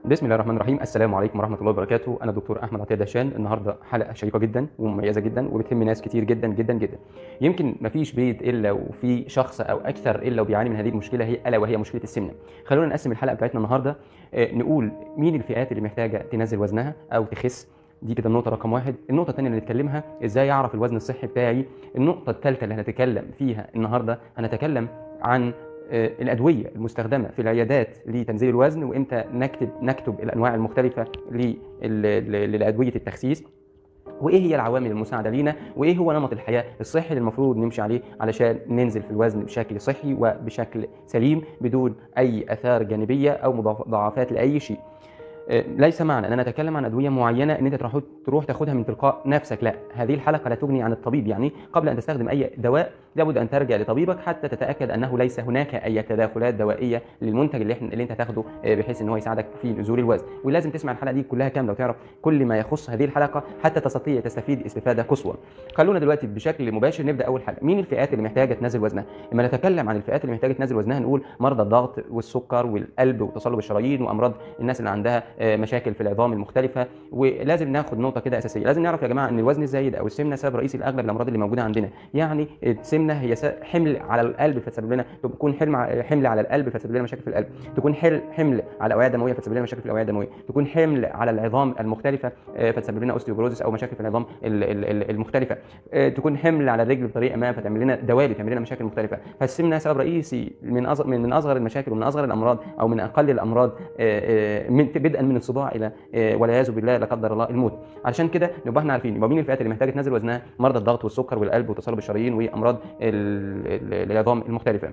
بسم الله الرحمن الرحيم السلام عليكم ورحمه الله وبركاته انا دكتور احمد عطيه دهشان النهارده حلقه شيقه جدا ومميزه جدا وبتهم ناس كتير جدا جدا جدا يمكن مفيش بيت الا وفي شخص او اكثر الا وبيعاني من هذه المشكله هي الا وهي مشكله السمنه خلونا نقسم الحلقه بتاعتنا النهارده آه، نقول مين الفئات اللي محتاجه تنزل وزنها او تخس دي كده النقطة رقم واحد، النقطة الثانية اللي نتكلمها ازاي اعرف الوزن الصحي بتاعي، النقطة الثالثة اللي هنتكلم فيها النهارده هنتكلم عن آه، الادويه المستخدمه في العيادات لتنزيل الوزن وامتى نكتب نكتب الانواع المختلفه لل- ل- لادويه التخسيس وايه هي العوامل المساعده لينا وايه هو نمط الحياه الصحي اللي المفروض نمشي عليه علشان ننزل في الوزن بشكل صحي وبشكل سليم بدون اي اثار جانبيه او مضاعفات لاي شيء آه، ليس معنى ان انا اتكلم عن ادويه معينه ان انت تروح تروح تاخدها من تلقاء نفسك لا هذه الحلقه لا تغني عن الطبيب يعني قبل ان تستخدم اي دواء لابد ان ترجع لطبيبك حتى تتاكد انه ليس هناك اي تداخلات دوائيه للمنتج اللي احنا اللي انت هتاخده آه، بحيث ان هو يساعدك في نزول الوزن ولازم تسمع الحلقه دي كلها كامله وتعرف كل ما يخص هذه الحلقه حتى تستطيع تستفيد استفاده قصوى خلونا دلوقتي بشكل مباشر نبدا اول حاجه مين الفئات اللي محتاجه تنزل وزنها لما نتكلم عن الفئات اللي محتاجه تنزل وزنها نقول مرضى الضغط والسكر والقلب وتصلب الشرايين وامراض الناس اللي عندها آه، مشاكل في العظام المختلفه ولازم ناخد نقطه كده اساسيه لازم نعرف يا جماعه ان الوزن الزايد او السمنه سبب رئيسي لاغلب الامراض اللي موجوده عندنا يعني السمنه هي س- حمل على القلب فتسبب لنا تكون حمل ع- حمل على القلب فتسبب لنا مشاكل في القلب تكون حل حمل على الاوعيه الدمويه فتسبب لنا مشاكل في الاوعيه الدمويه تكون حمل على العظام المختلفه آه، فتسبب لنا اوستيوبروزيس او مشاكل في العظام ال- ال- ال- المختلفه آه، تكون حمل على الرجل بطريقه ما فتعمل لنا دوالي تعمل لنا مشاكل مختلفه فالسمنه سبب رئيسي من أصغر من من اصغر المشاكل ومن اصغر الامراض او من اقل الامراض آه، آه، من بدءا من الصداع الى آه، والعياذ بالله لا قدر الله الموت علشان كده نبقى احنا عارفين يبقى مين الفئات اللي محتاجه تنزل وزنها مرضى الضغط والسكر والقلب وتصلب الشرايين وامراض ال- ال- العظام المختلفه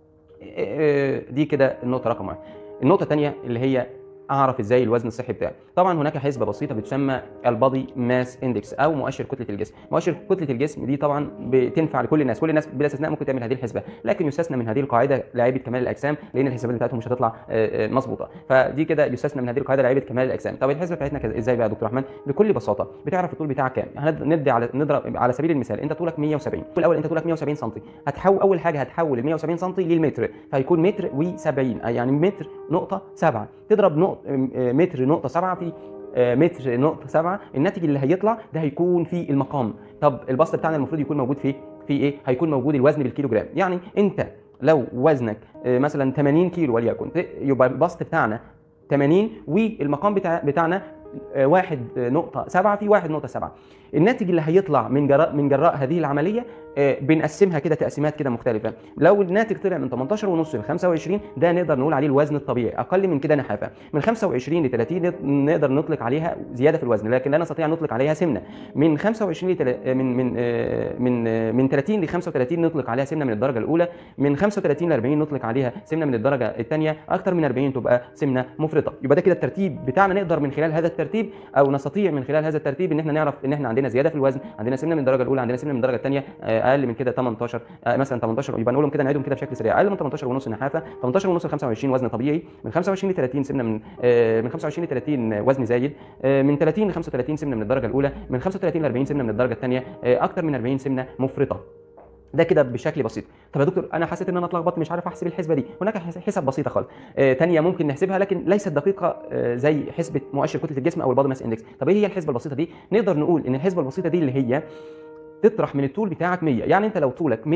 آه، دي كده النقطه رقم واحد النقطه الثانيه اللي هي اعرف ازاي الوزن الصحي بتاعي طبعا هناك حسبه بسيطه بتسمى البادي ماس اندكس او مؤشر كتله الجسم مؤشر كتله الجسم دي طبعا بتنفع لكل الناس كل الناس بلا استثناء ممكن تعمل هذه الحسبه لكن يستثنى من هذه القاعده لاعيبه كمال الاجسام لان الحسابات بتاعتهم مش هتطلع آه، آه، مظبوطه فدي كده يستثنى من هذه القاعده لاعيبه كمال الاجسام طب الحسبه بتاعتنا كده ازاي بقى يا دكتور رحمن بكل بساطه بتعرف الطول بتاعك كام هند- ندي على نضرب على سبيل المثال انت طولك 170 الاول انت طولك 170 سم هتحول اول حاجه هتحول ال 170 سم للمتر فهيكون متر و70 يعني متر نقطه 7 تضرب نقطه متر نقطه 7 في آه، متر نقطة سبعة الناتج اللي هيطلع ده هيكون في المقام طب البسط بتاعنا المفروض يكون موجود في في ايه هيكون موجود الوزن بالكيلو جرام يعني انت لو وزنك آه، مثلا 80 كيلو وليكن ت- يبقى البسط بتاعنا 80 والمقام بتاع بتاعنا آه، واحد نقطة سبعة في واحد نقطة سبعة الناتج اللي هيطلع من جراء من جراء هذه العملية آه، بنقسمها كده تقسيمات كده مختلفة لو الناتج طلع من 18 ونص ل 25 ده نقدر نقول عليه الوزن الطبيعي اقل من كده نحافة من 25 ل 30 نت- نقدر نطلق عليها زيادة في الوزن لكن لا نستطيع أن نطلق عليها سمنة من 25 ل تل- من من آه، من آه، من 30 ل 35 نطلق عليها سمنة من الدرجة الأولى من 35 ل 40 نطلق عليها سمنة من الدرجة الثانية أكثر من 40 تبقى سمنة مفرطة يبقى ده كده الترتيب بتاعنا نقدر من خلال هذا الترتيب او نستطيع من خلال هذا الترتيب ان احنا نعرف ان احنا عندنا زياده في الوزن عندنا سمنه من الدرجه الاولى عندنا سمنه من الدرجه الثانيه اقل من كده 18 آه، مثلا 18 يبقى نقولهم كده نعيدهم كده بشكل سريع اقل من 18 ونص نحافه 18 ونص ل 25 وزن طبيعي من 25 ل 30 سمنه من آه، من 25 ل 30 وزن زايد آه، من 30 ل 35 سمنه من الدرجه الاولى من 35 ل 40 سمنه من الدرجه الثانيه اكثر من 40 سمنه مفرطه ده كده بشكل بسيط طب يا دكتور انا حسيت ان انا اتلخبطت مش عارف احسب الحسبه دي هناك حس- حسب بسيطه خالص آه تانية ممكن نحسبها لكن ليست دقيقه آه زي حسبه مؤشر كتله الجسم او البادي ماس اندكس طب ايه هي الحسبه البسيطه دي نقدر نقول ان الحسبه البسيطه دي اللي هي تطرح من الطول بتاعك 100 يعني انت لو طولك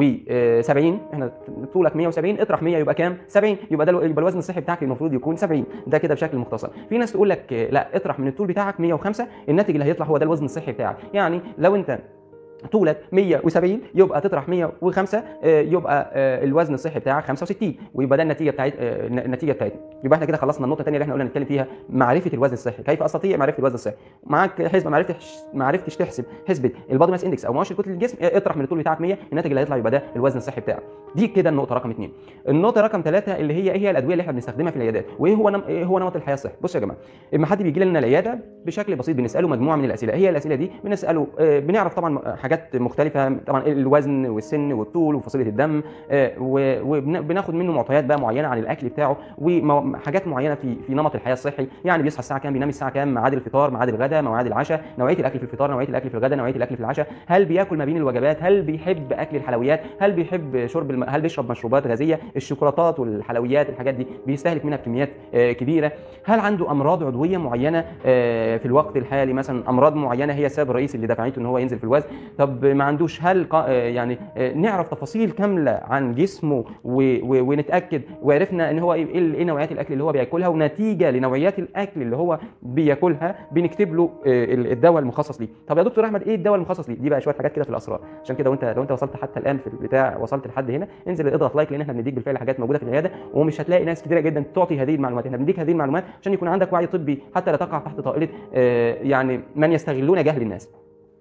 170 احنا طولك 170 اطرح 100 يبقى كام 70 يبقى ده الو- يبقى الوزن الصحي بتاعك المفروض يكون 70 ده كده بشكل مختصر في ناس تقول لك آه، لا اطرح من الطول بتاعك 105 الناتج اللي هيطلع هو ده الوزن الصحي بتاعك يعني لو انت طولك 170 يبقى تطرح 105 آه، يبقى آه، الوزن الصحي بتاعك 65 ويبقى ده النتيجه بتاعت آه، النتيجه بتاعتنا يبقى احنا كده خلصنا النقطه الثانيه اللي احنا قلنا نتكلم فيها معرفه الوزن الصحي كيف استطيع معرفه الوزن الصحي معاك حسبه ما عرفتش ما عرفتش تحسب حسبه البادي ماس اندكس او مؤشر كتله الجسم آه، اطرح من الطول بتاعك 100 الناتج اللي هيطلع يبقى ده الوزن الصحي بتاعك دي كده النقطه رقم اثنين النقطه رقم ثلاثه اللي هي ايه هي الادويه اللي احنا بنستخدمها في العيادات وايه هو نم... ايه هو نمط الحياه الصحي بصوا يا جماعه اما حد بيجي لنا العياده بشكل بسيط بنساله مجموعه من الاسئله هي الاسئله دي بنساله آه، بنعرف طبعا حاجات حاجات مختلفه طبعا الوزن والسن والطول وفصيله الدم آه، و- وبناخد منه معطيات بقى معينه عن الاكل بتاعه وحاجات معينه في في نمط الحياه الصحي يعني بيصحى الساعه كام بينام الساعه كام ميعاد الفطار ميعاد الغداء مواعيد العشاء نوعيه الاكل في الفطار نوعيه الاكل في الغداء نوعيه الاكل في العشاء هل بياكل ما بين الوجبات هل بيحب اكل الحلويات هل بيحب شرب الم... هل بيشرب مشروبات غازيه الشوكولاتات والحلويات الحاجات دي بيستهلك منها بكميات آه، كبيره هل عنده امراض عضويه معينه آه، في الوقت الحالي مثلا امراض معينه هي السبب الرئيسي اللي دفعته ان هو ينزل في الوزن طب ما عندوش هل قا- آه، يعني آه، نعرف تفاصيل كامله عن جسمه و... و... ونتاكد وعرفنا ان هو ايه ايه إيه نوعيات الاكل اللي هو بياكلها ونتيجه لنوعيات الاكل اللي هو بياكلها بنكتب له آه، ال- الدواء المخصص ليه طب يا دكتور احمد ايه الدواء المخصص ليه دي بقى شويه حاجات كده في الاسرار عشان كده وانت لو انت وصلت حتى الان في البتاع وصلت لحد هنا انزل اضغط لايك لان احنا بنديك بالفعل حاجات موجوده في العياده ومش هتلاقي ناس كتيره جدا تعطي هذه المعلومات احنا بنديك هذه المعلومات عشان يكون عندك وعي طبي حتى لا تقع تحت طائله آه، يعني من يستغلون جهل الناس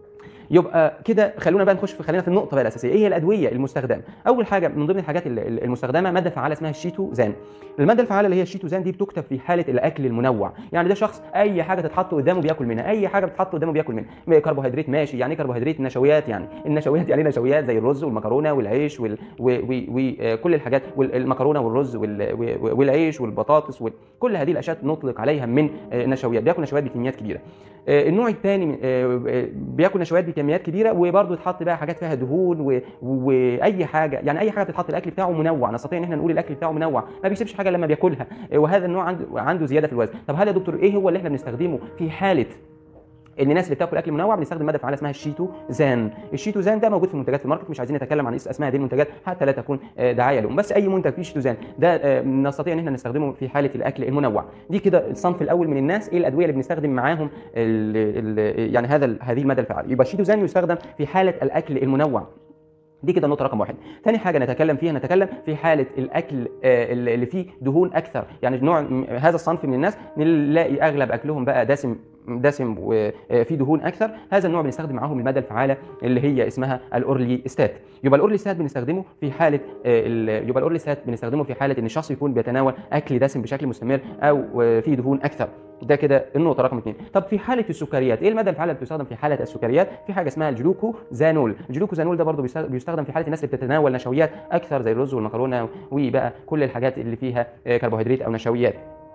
يبقى كده خلونا بقى نخش في خلينا في النقطه بقى الاساسيه ايه هي الادويه المستخدمه اول حاجه من ضمن الحاجات ال- ال- المستخدمه ماده فعاله اسمها الشيتوزان الماده الفعاله اللي هي الشيتوزان دي بتكتب في حاله الاكل المنوع يعني ده شخص اي حاجه تتحط قدامه بياكل منها اي حاجه بتتحط قدامه بياكل منها كربوهيدرات ماشي يعني ايه كربوهيدرات نشويات يعني النشويات يعني نشويات زي الرز والمكرونه والعيش وال- و- و- وكل الحاجات والمكرونه والرز وال- و- والعيش والبطاطس وكل هذه الاشياء نطلق عليها من آه، نشويات بياكل نشويات بكميات كبيره آه، النوع الثاني من- آه، آه، بياكل نشويات بكميات كبيره وبرضه يتحط بقى حاجات فيها دهون و- واي حاجه يعني اي حاجه بتتحط الاكل بتاعه منوع نستطيع ان احنا نقول الاكل بتاعه منوع ما بيسيبش حاجه لما بياكلها آه، وهذا النوع عنده عنده زياده في الوزن طب هل يا دكتور ايه هو اللي احنا بنستخدمه في حاله ان الناس اللي بتاكل اكل منوع بنستخدم ماده فعاله اسمها الشيتوزان الشيتوزان ده موجود في المنتجات في الماركت مش عايزين نتكلم عن اس- اسماء هذه المنتجات حتى لا تكون آه، دعايه لهم بس اي منتج فيه شيتوزان ده آه، نستطيع ان احنا نستخدمه في حاله الاكل المنوع دي كده الصنف الاول من الناس ايه الادويه اللي بنستخدم معاهم ال ال يعني هذا ال- هذه الماده الفعاله يبقى الشيتوزان يستخدم في حاله الاكل المنوع دي كده النقطة رقم واحد. ثاني حاجة نتكلم فيها نتكلم في حالة الأكل آه، اللي اللي فيه دهون أكثر، يعني نوع م- هذا الصنف من الناس نلاقي أغلب أكلهم بقى دسم دسم وفيه دهون أكثر، هذا النوع بنستخدم معاهم المادة الفعالة اللي هي اسمها الأورلي ستات. يبقى الأورلي ستات بنستخدمه في حالة آه، ال- يبقى الأورلي ستات بنستخدمه في حالة إن الشخص يكون بيتناول أكل دسم بشكل مستمر أو آه، فيه دهون أكثر. ده كده النقطة رقم اثنين. طب في حالة السكريات، إيه المادة الفعالة اللي بتستخدم في حالة السكريات؟ في حاجة اسمها الجلوكوزانول، الجلوكوزانول ده برضه بيستخ- بيستخدم في حالة الناس اللي بتتناول نشويات أكثر زي الرز والمكرونة وبقى كل الحاجات اللي فيها آه، كربوهيدرات أو نشويات.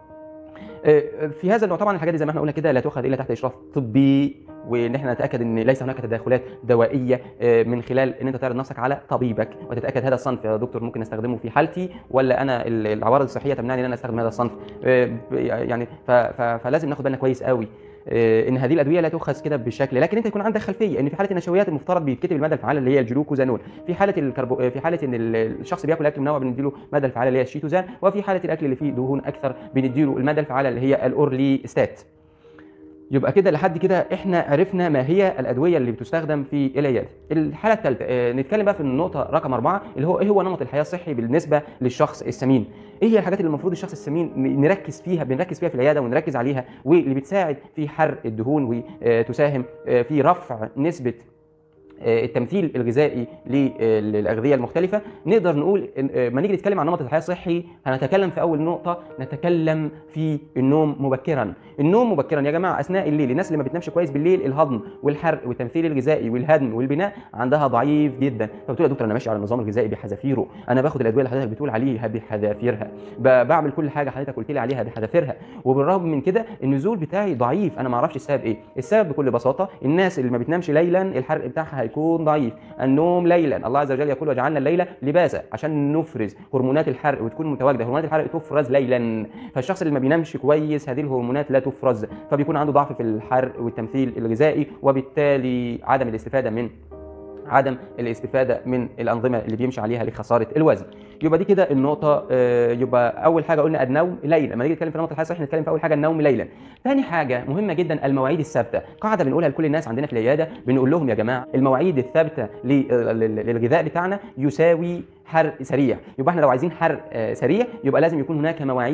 آه، في هذا النوع طبعا الحاجات دي زي ما احنا قلنا كده لا تؤخذ الا تحت اشراف طبي وان احنا نتاكد ان ليس هناك تداخلات دوائيه آه، من خلال ان انت تعرض نفسك على طبيبك وتتاكد هذا الصنف يا دكتور ممكن استخدمه في حالتي ولا انا ال- العوارض الصحيه تمنعني ان انا استخدم هذا الصنف آه، ب- يعني ف- ف- فلازم ناخد بالنا كويس قوي آه، ان هذه الادويه لا تؤخذ كده بالشكل لكن انت يكون عندك خلفيه ان في حاله النشويات المفترض بيتكتب الماده الفعاله اللي هي الجلوكوزانول في حاله الكربو آه، في حاله ان ال- الشخص بياكل اكل منوع بنديله الماده الفعاله اللي هي الشيتوزان وفي حاله الاكل اللي فيه دهون اكثر بنديله الماده الفعاله اللي هي الاورلي ستات يبقى كده لحد كده احنا عرفنا ما هي الادويه اللي بتستخدم في العياده. الحاله الثالثه اه نتكلم بقى في النقطه رقم اربعه اللي هو ايه هو نمط الحياه الصحي بالنسبه للشخص السمين. ايه هي الحاجات اللي المفروض الشخص السمين ن- نركز فيها بنركز فيها في العياده ونركز عليها واللي بتساعد في حرق الدهون وتساهم في رفع نسبه آه، التمثيل الغذائي للاغذيه المختلفه نقدر نقول إن- آه، ما نيجي نتكلم عن نمط الحياه الصحي هنتكلم في اول نقطه نتكلم في النوم مبكرا النوم مبكرا يا جماعه اثناء الليل الناس اللي ما بتنامش كويس بالليل الهضم والحرق والتمثيل الغذائي والهدم والبناء عندها ضعيف جدا فبتقول يا دكتور انا ماشي على النظام الغذائي بحذافيره انا باخد الادويه اللي حضرتك بتقول عليها بحذافيرها ب- بعمل كل حاجه حضرتك قلت لي عليها بحذافيرها وبالرغم من كده النزول بتاعي ضعيف انا ما اعرفش السبب ايه السبب بكل بساطه الناس اللي ما بتنامش ليلا الحرق بتاعها هيكون ضعيف النوم ليلا الله عز وجل يقول وجعلنا الليل لباسا عشان نفرز هرمونات الحرق وتكون متواجده هرمونات الحرق تفرز ليلا فالشخص اللي ما بينامش كويس هذه الهرمونات لا تفرز فبيكون عنده ضعف في الحرق والتمثيل الغذائي وبالتالي عدم الاستفاده من عدم الاستفاده من الانظمه اللي بيمشي عليها لخساره الوزن يبقى دي كده النقطه آه، يبقى اول حاجه قلنا النوم ليلا لما نيجي نتكلم في نمط الحياه الصحي نتكلم في اول حاجه النوم ليلا ثاني حاجه مهمه جدا المواعيد الثابته قاعده بنقولها لكل الناس عندنا في العياده بنقول لهم يا جماعه المواعيد الثابته لل- لل- للغذاء بتاعنا يساوي حرق سريع يبقى احنا لو عايزين حرق آه، سريع يبقى لازم يكون هناك مواعيد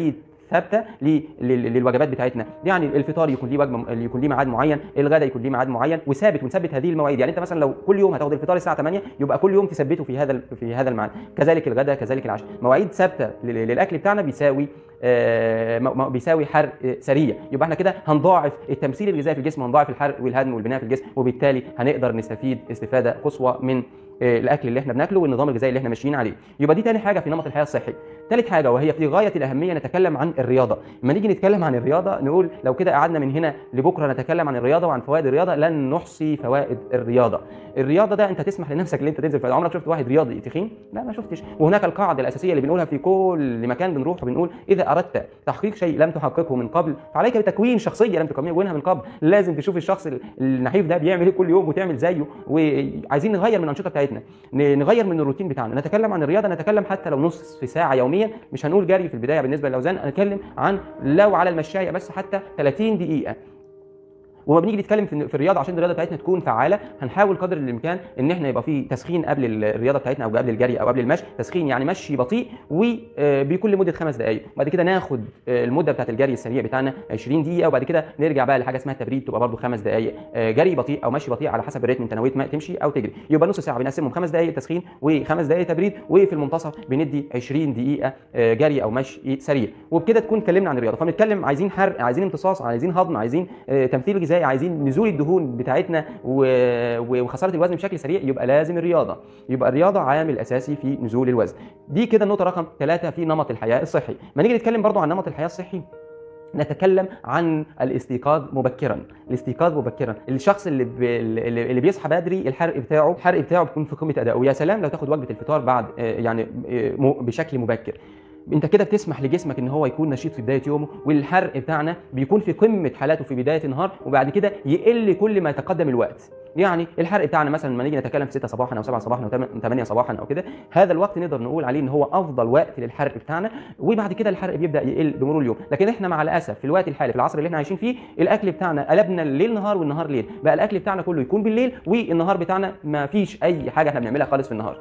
ثابته ل- لل- للوجبات بتاعتنا يعني الفطار يكون ليه وجبه يكون ليه ميعاد معين الغداء يكون ليه ميعاد معين وثابت ونثبت هذه المواعيد يعني انت مثلا لو كل يوم هتاخد الفطار الساعه 8 يبقى كل يوم تثبته في هذا ال- في هذا الميعاد كذلك الغداء كذلك العشاء مواعيد ثابته لل- للاكل بتاعنا بيساوي آه، م- م- بيساوي حرق آه، سريع يبقى احنا كده هنضاعف التمثيل الغذائي في الجسم هنضاعف الحرق والهضم والبناء في الجسم وبالتالي هنقدر نستفيد استفاده قصوى من آه، الاكل اللي احنا بناكله والنظام الغذائي اللي احنا ماشيين عليه يبقى دي تاني حاجه في نمط الحياه الصحي ثالث حاجه وهي في غايه الاهميه نتكلم عن الرياضه لما نيجي نتكلم عن الرياضه نقول لو كده قعدنا من هنا لبكره نتكلم عن الرياضه وعن فوائد الرياضه لن نحصي فوائد الرياضه الرياضه ده انت تسمح لنفسك ان انت تنزل في عمرك شفت واحد رياضي تخين لا ما شفتش وهناك القاعده الاساسيه اللي بنقولها في كل مكان بنروح وبنقول اذا اردت تحقيق شيء لم تحققه من قبل فعليك بتكوين شخصيه لم تكونها من قبل لازم تشوف الشخص ال- النحيف ده بيعمل ايه كل يوم وتعمل زيه وعايزين نغير من الانشطه بتاعتنا ن- نغير من الروتين بتاعنا نتكلم عن الرياضه نتكلم حتى لو نص في ساعه يوميا مش هنقول جري في البدايه بالنسبه للاوزان نتكلم عن لو على المشايه بس حتى 30 دقيقه وما بنيجي نتكلم في في الرياضه عشان الرياضه بتاعتنا تكون فعاله هنحاول قدر الامكان ان احنا يبقى في تسخين قبل الرياضه بتاعتنا او قبل الجري او قبل المشي تسخين يعني مشي بطيء وبيكون لمده خمس دقائق وبعد كده ناخد آه، المده بتاعت الجري السريع بتاعنا 20 دقيقه وبعد كده نرجع بقى لحاجه اسمها التبريد تبقى برده خمس دقائق آه، جري بطيء او مشي بطيء على حسب الريتم انت نويت ما تمشي او تجري يبقى نص ساعه بنقسمهم خمس دقائق تسخين وخمس دقائق تبريد وفي المنتصف بندي 20 دقيقه آه، جري او مشي سريع وبكده تكون اتكلمنا عن الرياضه فبنتكلم عايزين حرق عايزين امتصاص عايزين هضم عايزين آه، تمثيل غذائي عايزين نزول الدهون بتاعتنا و- و- وخساره الوزن بشكل سريع يبقى لازم الرياضه يبقى الرياضه عامل اساسي في نزول الوزن دي كده النقطه رقم ثلاثة في نمط الحياه الصحي ما نيجي نتكلم برضو عن نمط الحياه الصحي نتكلم عن الاستيقاظ مبكرا الاستيقاظ مبكرا الشخص اللي ب... اللي اللي بيصحى بدري الحرق بتاعه الحرق بتاعه بيكون في قمه ادائه ويا سلام لو تاخد وجبه الفطار بعد آه، يعني آه، م- بشكل مبكر انت كده بتسمح لجسمك ان هو يكون نشيط في بدايه يومه والحرق بتاعنا بيكون في قمه حالاته في بدايه النهار وبعد كده يقل كل ما يتقدم الوقت يعني الحرق بتاعنا مثلا لما نيجي نتكلم في 6 صباحا او 7 صباحا او 8 صباحا او كده هذا الوقت نقدر نقول عليه ان هو افضل وقت للحرق بتاعنا وبعد كده الحرق بيبدا يقل بمرور اليوم لكن احنا مع الاسف في الوقت الحالي في العصر اللي احنا عايشين فيه الاكل بتاعنا قلبنا الليل نهار والنهار ليل بقى الاكل بتاعنا كله يكون بالليل والنهار بتاعنا ما فيش اي حاجه احنا بنعملها خالص في النهار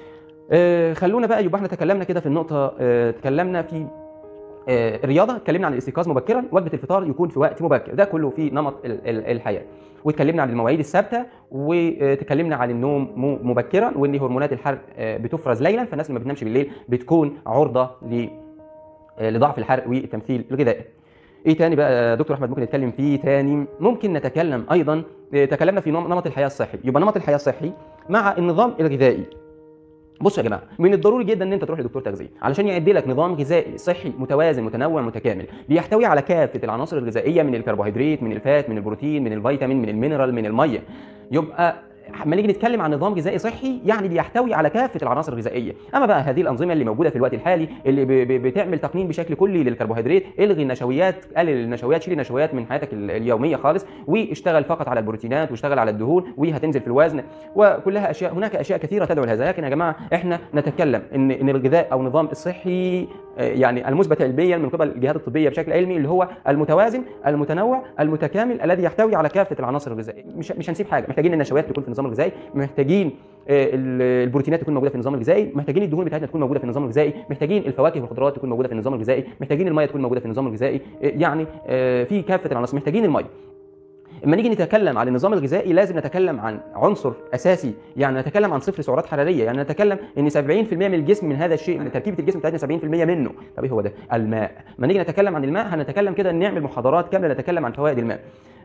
آه، خلونا بقى يبقى احنا تكلمنا كده في النقطه آه، تكلمنا في آه، الرياضه اتكلمنا عن الاستيقاظ مبكرا وجبه الفطار يكون في وقت مبكر ده كله في نمط ال- ال- الحياه واتكلمنا عن المواعيد الثابته وتكلمنا عن النوم مو- مبكرا وان هرمونات الحرق آه، بتفرز ليلا فالناس اللي ما بتنامش بالليل بتكون عرضه ل آه، لضعف الحرق والتمثيل الغذائي ايه تاني بقى يا دكتور احمد ممكن نتكلم فيه تاني ممكن نتكلم ايضا آه، تكلمنا في نم- نمط الحياه الصحي يبقى نمط الحياه الصحي مع النظام الغذائي بصوا يا جماعه من الضروري جدا ان انت تروح لدكتور تغذيه علشان يعد لك نظام غذائي صحي متوازن متنوع متكامل بيحتوي على كافه العناصر الغذائيه من الكربوهيدرات من الفات من البروتين من الفيتامين من المينرال من الميه يبقى لما نيجي نتكلم عن نظام غذائي صحي يعني بيحتوي على كافه العناصر الغذائيه اما بقى هذه الانظمه اللي موجوده في الوقت الحالي اللي ب- ب- بتعمل تقنين بشكل كلي للكربوهيدرات الغي النشويات قلل النشويات شيل النشويات من حياتك ال- اليوميه خالص واشتغل فقط على البروتينات واشتغل على الدهون وهتنزل في الوزن وكلها اشياء هناك اشياء كثيره تدعو لهذا لكن يا جماعه احنا نتكلم ان ان الغذاء او النظام الصحي آه، يعني المثبت علميا من قبل الجهات الطبيه بشكل علمي اللي هو المتوازن المتنوع المتكامل الذي يحتوي على كافه العناصر الغذائيه مش مش هنسيب حاجه محتاجين النشويات تكون في النظام الغذائي محتاجين آه، ال- البروتينات تكون موجوده في النظام الغذائي محتاجين الدهون بتاعتنا تكون موجوده في النظام الغذائي محتاجين الفواكه والخضروات تكون موجوده في النظام الغذائي محتاجين الميه تكون موجوده في النظام الغذائي آه، يعني آه، في كافه العناصر محتاجين الميه لما نيجي نتكلم عن النظام الغذائي لازم نتكلم عن عنصر اساسي يعني نتكلم عن صفر سعرات حراريه يعني نتكلم ان 70% من الجسم من هذا الشيء من تركيبه الجسم بتاعتنا 70% منه طب ايه هو ده الماء لما نيجي نتكلم عن الماء هنتكلم كده نعمل محاضرات كامله نتكلم عن فوائد الماء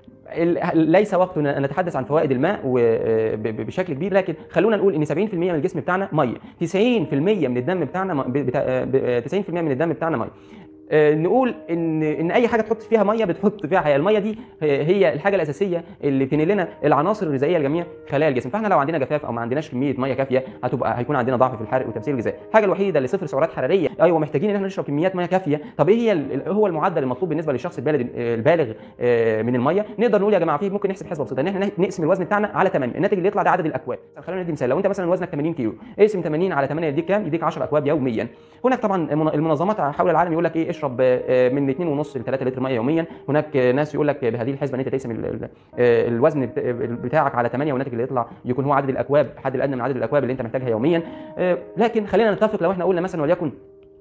ال- ليس وقتنا ان نتحدث عن فوائد الماء و- ب- ب- بشكل كبير لكن خلونا نقول ان 70% من الجسم بتاعنا ميه 90% من الدم بتاعنا م- بتا- ب- 90% من الدم بتاعنا ميه آه، نقول ان ان اي حاجه تحط فيها ميه بتحط فيها حياه الميه دي هي هي الحاجه الاساسيه اللي بتنقل لنا العناصر الغذائيه لجميع خلايا الجسم فاحنا لو عندنا جفاف او ما عندناش كميه ميه كافيه هتبقى هيكون عندنا ضعف في الحرق والتمثيل الغذائي الحاجه الوحيده اللي صفر سعرات حراريه ايوه محتاجين ان احنا نشرب كميات ميه كافيه طب ايه هي ال- هو المعدل المطلوب بالنسبه للشخص البالغ البالغ آه، من الميه نقدر نقول يا جماعه في ممكن نحسب حسبه بسيطه ان احنا نقسم الوزن بتاعنا على 8 الناتج اللي يطلع ده عدد الاكواب خلينا ندي مثال لو انت مثلا وزنك 80 كيلو اقسم 80 على 8 يديك كام يديك 10 اكواب يوميا هناك طبعا المن- المنظمات حول العالم يقول لك ايه اشرب آه، من 2.5 ل 3 لتر ميه يوميا هناك آه، ناس يقول لك بهذه الحسبه ان انت تقسم ال- ال- آه، الوزن بت- بتاعك على 8 والناتج اللي يطلع يكون هو عدد الاكواب الحد الادنى من عدد الاكواب اللي انت محتاجها يوميا آه، لكن خلينا نتفق لو احنا قلنا مثلا وليكن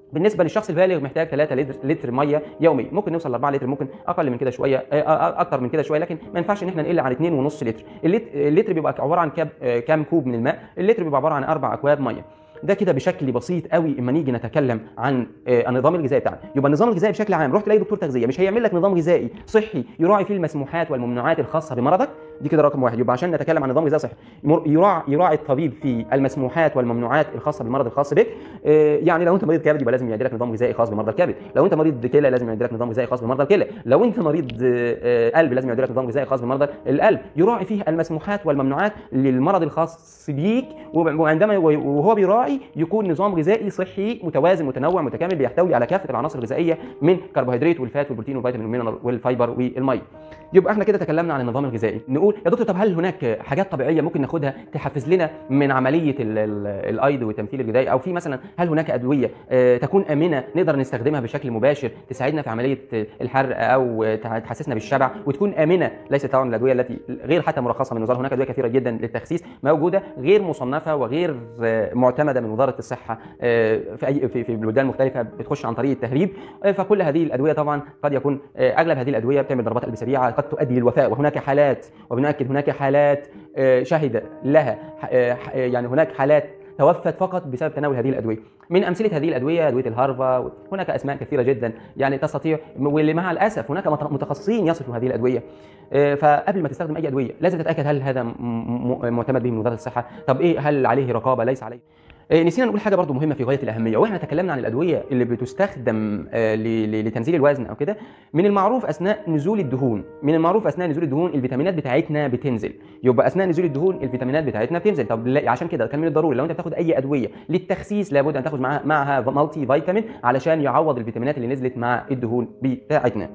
بالنسبه للشخص البالغ محتاج 3 لتر, لتر ميه يوميا ممكن نوصل ل 4 لتر ممكن اقل من كده شويه آه، آه، اكتر من كده شويه لكن ما ينفعش ان احنا نقل عن 2.5 لتر اللت- اللتر بيبقى عباره عن كاب آه، كام كوب من الماء اللتر بيبقى عباره عن اربع اكواب ميه ده كده بشكل بسيط قوي اما نيجي نتكلم عن آه، النظام الغذائي بتاعنا يبقى النظام الغذائي بشكل عام رحت تلاقي دكتور تغذيه مش هيعمل لك نظام غذائي صحي يراعي فيه المسموحات والممنوعات الخاصه بمرضك دي كده رقم واحد يبقى عشان نتكلم عن نظام غذائي صحي يمر- يراعي يراعي الطبيب في المسموحات والممنوعات الخاصه بالمرض الخاص بك آه، يعني لو انت مريض كبد يبقى لازم يعدي لك نظام غذائي خاص بمرضى الكبد لو انت مريض كلى لازم يعدي لك نظام غذائي خاص بمرضى الكلى لو انت مريض آه، آه، قلب لازم يعدي لك نظام غذائي خاص بمرضى القلب يراعي فيه المسموحات والممنوعات للمرض الخاص بيك وعندما وهو بيراعي يكون نظام غذائي صحي متوازن متنوع متكامل بيحتوي على كافه العناصر الغذائيه من كربوهيدرات والفات والبروتين والفيتامين والمينرال والفايبر والميه يبقى احنا كده تكلمنا عن النظام الغذائي نقول يا دكتور طب هل هناك حاجات طبيعيه ممكن ناخدها تحفز لنا من عمليه ال- ال- الايض والتمثيل الغذائي او في مثلا هل هناك ادويه آه، تكون امنه نقدر نستخدمها بشكل مباشر تساعدنا في عمليه آه، الحرق او آه، تع- تحسسنا بالشبع وتكون امنه ليست طبعا الادويه التي غير حتى مرخصه من وزاره هناك ادويه كثيره جدا للتخسيس موجوده غير مصنفه وغير آه، معتمده من وزاره الصحه آه، في اي في في بلدان مختلفه بتخش عن طريق التهريب آه، فكل هذه الادويه طبعا قد يكون آه، اغلب هذه الادويه بتعمل ضربات قلب سريعه قد تؤدي للوفاه وهناك حالات وبنؤكد هناك حالات آه، شهد لها آه، ح- آه، يعني هناك حالات توفت فقط بسبب تناول هذه الادويه من امثله هذه الادويه ادويه الهارفا هناك اسماء كثيره جدا يعني تستطيع واللي مع الاسف هناك مت- متخصصين يصفوا هذه الادويه آه، فقبل ما تستخدم اي ادويه لازم تتاكد هل هذا م- م- معتمد به من وزاره الصحه طب ايه هل عليه رقابه ليس عليه آه، نسينا نقول حاجه برضو مهمه في غايه الاهميه واحنا تكلمنا عن الادويه اللي بتستخدم آه، ل- ل- لتنزيل الوزن او كده من المعروف اثناء نزول الدهون من المعروف اثناء نزول الدهون الفيتامينات بتاعتنا بتنزل يبقى اثناء نزول الدهون الفيتامينات بتاعتنا بتنزل طب لا- عشان كده كان من الضروري لو انت بتاخد اي ادويه للتخسيس لابد ان تاخد معاها معها مالتي فيتامين علشان يعوض الفيتامينات اللي نزلت مع الدهون بتاعتنا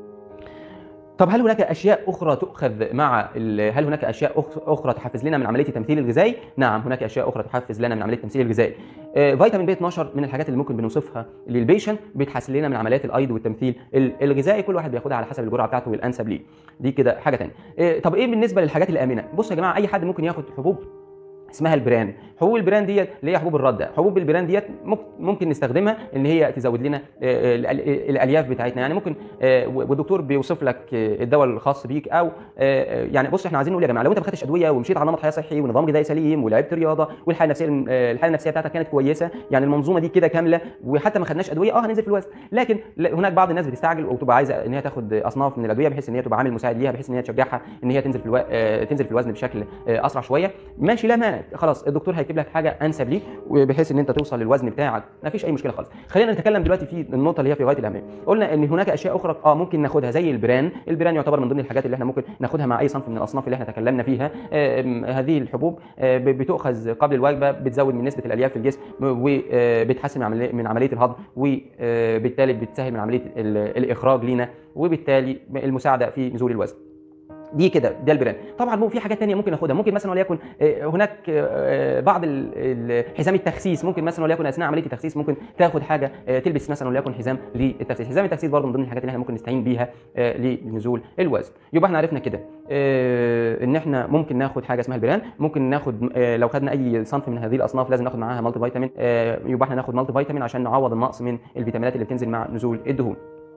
طب هل هناك اشياء اخرى تؤخذ مع ال- هل هناك اشياء أخ- اخرى تحفز لنا من عمليه التمثيل الغذائي نعم هناك اشياء اخرى تحفز لنا من عمليه التمثيل الغذائي آه، فيتامين بي 12 من الحاجات اللي ممكن بنوصفها للبيشنت بتحسن لنا من عمليات الايض والتمثيل ال- الغذائي كل واحد بياخدها على حسب الجرعه بتاعته والانسب ليه دي كده حاجه ثانيه آه، طب ايه بالنسبه للحاجات الامنه بصوا يا جماعه اي حد ممكن ياخد حبوب اسمها البران حبوب البران ديت اللي هي حبوب الرده حبوب البران ديت ممكن- ممكن نستخدمها ان هي تزود لنا آه، ال- ال- الالياف بتاعتنا يعني ممكن آه، والدكتور بيوصف لك آه، الدواء الخاص بيك او آه، يعني بص احنا عايزين نقول يا جماعه لو انت ما خدتش ادويه ومشيت على نمط حياه صحي ونظام غذائي سليم ولعبت رياضه والحاله النفسيه آه، الحاله النفسيه بتاعتك كانت كويسه يعني المنظومه دي كده كامله وحتى ما خدناش ادويه اه هننزل في الوزن لكن لا- هناك بعض الناس بتستعجل وتبقى عايزه ان هي تاخد اصناف من الادويه بحيث ان هي تبقى عامل مساعد ليها بحيث ان هي تشجعها ان هي تنزل في الو... آه، تنزل في الوزن بشكل آه، اسرع شويه ماشي لا مانع خلاص الدكتور هيكتب لك حاجه انسب ليك وبحيث ان انت توصل للوزن بتاعك ما فيش اي مشكله خالص خلينا نتكلم دلوقتي في النقطه اللي هي في غايه الاهميه قلنا ان هناك اشياء اخرى اه ممكن ناخدها زي البران البران يعتبر من ضمن الحاجات اللي احنا ممكن ناخدها مع اي صنف من الاصناف اللي احنا تكلمنا فيها آم، هذه الحبوب آه، ب- بتؤخذ قبل الوجبه بتزود من نسبه الالياف في الجسم وبتحسن من عملية- من عمليه الهضم وبالتالي بتسهل من عمليه ال- الاخراج لينا وبالتالي المساعده في نزول الوزن دي كده ده البراند طبعا مو في حاجات تانية ممكن ناخدها ممكن مثلا وليكن آه، هناك آه، بعض ال- ال- حزام التخسيس ممكن مثلا وليكن اثناء عمليه التخسيس ممكن تاخد حاجه آه، تلبس مثلا وليكن حزام للتخسيس حزام التخسيس برضه من ضمن الحاجات اللي احنا ممكن نستعين بيها آه، لنزول الوزن يبقى احنا عرفنا كده آه، ان احنا ممكن ناخد حاجه اسمها البران ممكن ناخد آه، لو خدنا اي صنف من هذه الاصناف لازم ناخد معاها مالتي فيتامين آه، يبقى احنا ناخد مالتي فيتامين عشان نعوض النقص من الفيتامينات اللي بتنزل مع نزول الدهون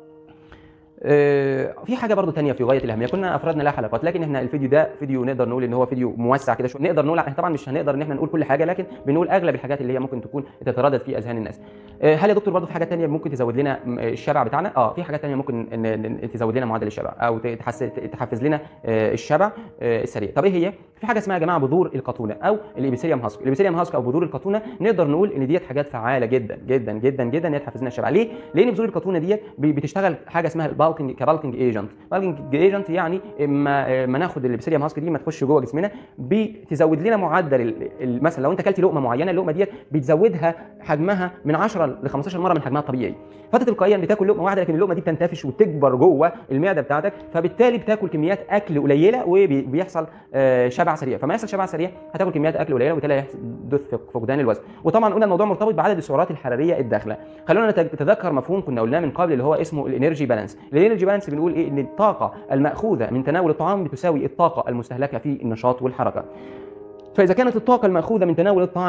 آه، في حاجه برضو تانية في غايه الاهميه كنا افردنا لها حلقات لكن احنا الفيديو ده فيديو نقدر نقول ان هو فيديو موسع كده شويه نقدر نقول احنا طبعا مش هنقدر ان احنا نقول كل حاجه لكن بنقول اغلب الحاجات اللي هي ممكن تكون تتردد في اذهان الناس آه، هل يا دكتور برضو في حاجات تانية ممكن تزود لنا م- الشبع بتاعنا اه في حاجات تانية ممكن إن- إن تزود لنا معدل الشبع او تحس- تحفز لنا آه، الشبع آه، السريع طب ايه هي في حاجه اسمها يا جماعه بذور القطونه او الابيثيليوم هاسك الابيثيليوم هاسك او بذور القطونه نقدر نقول ان ديت حاجات فعاله جدا جدا جدا جدا ان هي تحفز لنا الشبع ليه لان بذور القطونه ديت ب- بتشتغل حاجه اسمها البالكنج كبالكنج ايجنت بالكنج ايجنت يعني اما ما ناخد الابيثيليوم هاسك دي ما تخش جوه جسمنا بتزود لنا معدل ال- ال- مثلا لو انت اكلت لقمه معينه اللقمه ديت بتزودها حجمها من 10 ل 15 مره من حجمها الطبيعي فانت تلقائيا بتاكل لقمه واحده لكن اللقمه دي بتنتفش وتكبر جوه المعده بتاعتك فبالتالي بتاكل كميات اكل قليله وبيحصل آه، شبع سريع فما يحصل شبع سريع هتاكل كميات اكل قليله وبالتالي هيحدث فق- فقدان الوزن وطبعا قلنا الموضوع مرتبط بعدد السعرات الحراريه الداخله خلونا نت- نتذكر مفهوم كنا قلناه من قبل اللي هو اسمه الانرجي بالانس الانرجي بالانس بنقول ايه ان الطاقه الماخوذه من تناول الطعام بتساوي الطاقه المستهلكه في النشاط والحركه فاذا كانت الطاقه الماخوذه من تناول الطعام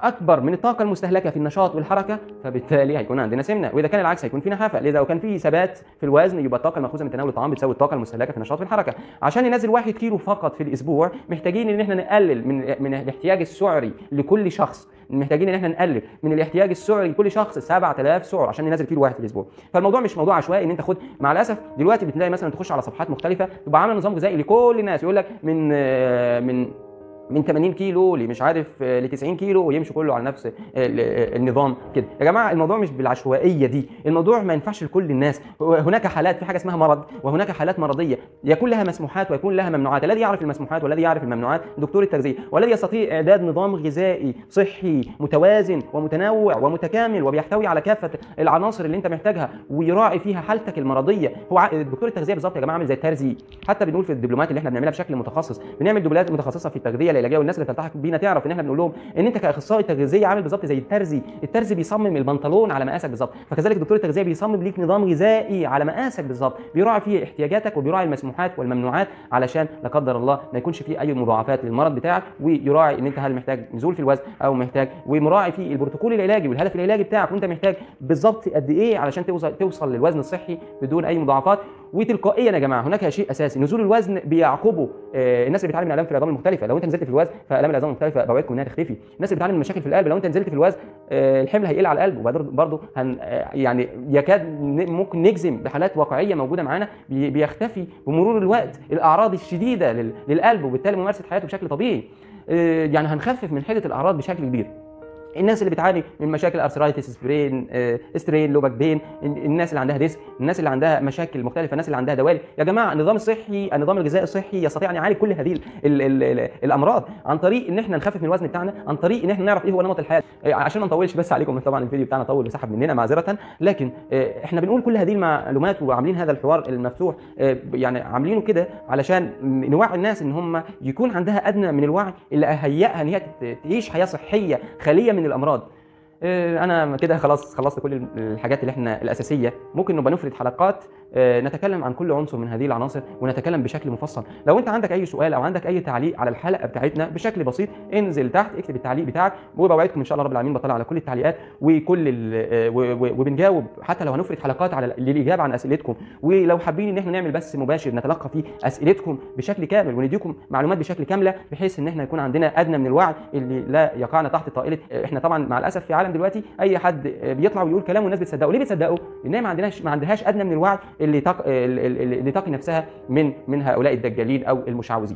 اكبر من الطاقه المستهلكه في النشاط والحركه فبالتالي هيكون عندنا سمنه واذا كان العكس هيكون في نحافه لذا لو كان في ثبات في الوزن يبقى الطاقه المأخوذه من تناول الطعام بتساوي الطاقه المستهلكه في النشاط والحركه عشان ننزل 1 كيلو فقط في الاسبوع محتاجين ان احنا نقلل من من الاحتياج السعري لكل شخص محتاجين ان احنا نقلل من الاحتياج السعري لكل شخص 7000 سعر عشان ننزل كيلو واحد في الاسبوع فالموضوع مش موضوع عشوائي ان انت خد مع الاسف دلوقتي بتلاقي مثلا تخش على صفحات مختلفه تبقى عامل نظام غذائي لكل الناس يقول لك من آه، من من 80 كيلو لمش عارف ل 90 كيلو ويمشوا كله على نفس ال- ال- النظام كده يا جماعه الموضوع مش بالعشوائيه دي الموضوع ما ينفعش لكل الناس هناك حالات في حاجه اسمها مرض وهناك حالات مرضيه يكون لها مسموحات ويكون لها ممنوعات الذي يعرف المسموحات والذي يعرف الممنوعات دكتور التغذيه والذي يستطيع اعداد نظام غذائي صحي متوازن ومتنوع ومتكامل وبيحتوي على كافه العناصر اللي انت محتاجها ويراعي فيها حالتك المرضيه هو ع- دكتور التغذيه بالظبط يا جماعه عامل زي الترزي حتى بنقول في الدبلومات اللي احنا بنعملها بشكل متخصص بنعمل دبلومات متخصصه في التغذيه العلاجيه والناس اللي بتلتحق بينا تعرف ان احنا بنقول لهم ان انت كاخصائي تغذيه عامل بالظبط زي الترزي الترزي بيصمم البنطلون على مقاسك بالظبط فكذلك دكتور التغذيه بيصمم ليك نظام غذائي على مقاسك بالظبط بيراعي فيه احتياجاتك وبيراعي المسموحات والممنوعات علشان لا قدر الله ما يكونش فيه اي مضاعفات للمرض بتاعك ويراعي ان انت هل محتاج نزول في الوزن او محتاج ومراعي فيه البروتوكول العلاجي والهدف العلاجي بتاعك وانت محتاج بالظبط قد ايه علشان توصل توصل للوزن الصحي بدون اي مضاعفات وتلقائيا يا جماعه هناك شيء اساسي نزول الوزن بيعقبه آه، الناس اللي بتعاني من الام في العظام المختلفه لو انت نزلت في الوزن فالام العظام المختلفه بوعدكم انها تختفي الناس اللي بتعاني من مشاكل في القلب لو انت نزلت في الوزن آه، الحمل هيقل على القلب وبعدين برضه هن آه، يعني يكاد ن- ممكن نجزم بحالات واقعيه موجوده معانا بي- بيختفي بمرور الوقت الاعراض الشديده لل- للقلب وبالتالي ممارسه حياته بشكل طبيعي آه، يعني هنخفف من حده الاعراض بشكل كبير الناس اللي بتعاني من مشاكل ارثرايتس سبرين آه، سترين لوبك بين الناس اللي عندها ديسك الناس اللي عندها مشاكل مختلفه الناس اللي عندها دوالي يا جماعه النظام الصحي النظام الغذائي الصحي يستطيع ان يعالج كل هذه ال ال ال ال الامراض عن طريق ان احنا نخفف من الوزن بتاعنا عن طريق ان احنا نعرف ايه هو نمط الحياه آه، عشان ما نطولش بس عليكم طبعا الفيديو بتاعنا طول وسحب مننا معذره لكن آه، احنا بنقول كل هذه المعلومات وعاملين هذا الحوار المفتوح آه، يعني عاملينه كده علشان نوعي الناس ان هم يكون عندها ادنى من الوعي اللي هيئها ان هي ت- تعيش حياه صحيه خاليه من الامراض آه، انا كده خلاص خلصت كل الحاجات اللي احنا الاساسيه ممكن نبقى نفرد حلقات آه، نتكلم عن كل عنصر من هذه العناصر ونتكلم بشكل مفصل لو انت عندك اي سؤال او عندك اي تعليق على الحلقه بتاعتنا بشكل بسيط انزل تحت اكتب التعليق بتاعك وبوعدكم ان شاء الله رب العالمين بطلع على كل التعليقات وكل ال- آه، و- و- وبنجاوب حتى لو هنفرد حلقات على للاجابه عن اسئلتكم ولو حابين ان احنا نعمل بث مباشر نتلقى فيه اسئلتكم بشكل كامل ونديكم معلومات بشكل كامله بحيث ان احنا يكون عندنا ادنى من الوعي اللي لا يقعنا تحت طائله احنا طبعا مع الاسف في عالم دلوقتي اي حد بيطلع ويقول كلام والناس بتصدقه ليه بتصدقه لان هي ما عندناش ما عندهاش ادنى من الوعي اللي تق... اللي تقي نفسها من من هؤلاء الدجالين او المشعوذين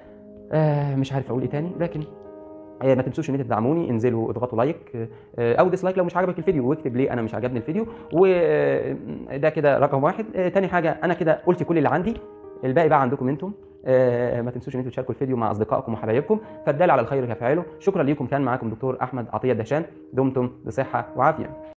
آه مش عارف اقول ايه تاني لكن آه، ما تنسوش ان انتوا تدعموني انزلوا اضغطوا لايك آه، او ديسلايك لو مش عجبك الفيديو واكتب ليه انا مش عجبني الفيديو وده كده رقم واحد آه، تاني حاجه انا كده قلت كل اللي عندي الباقي بقى عندكم انتم آه، ما تنسوش ان انتوا تشاركوا الفيديو مع اصدقائكم وحبايبكم فالدال على الخير كفاعله شكرا ليكم كان معاكم دكتور احمد عطيه دهشان دمتم بصحه وعافيه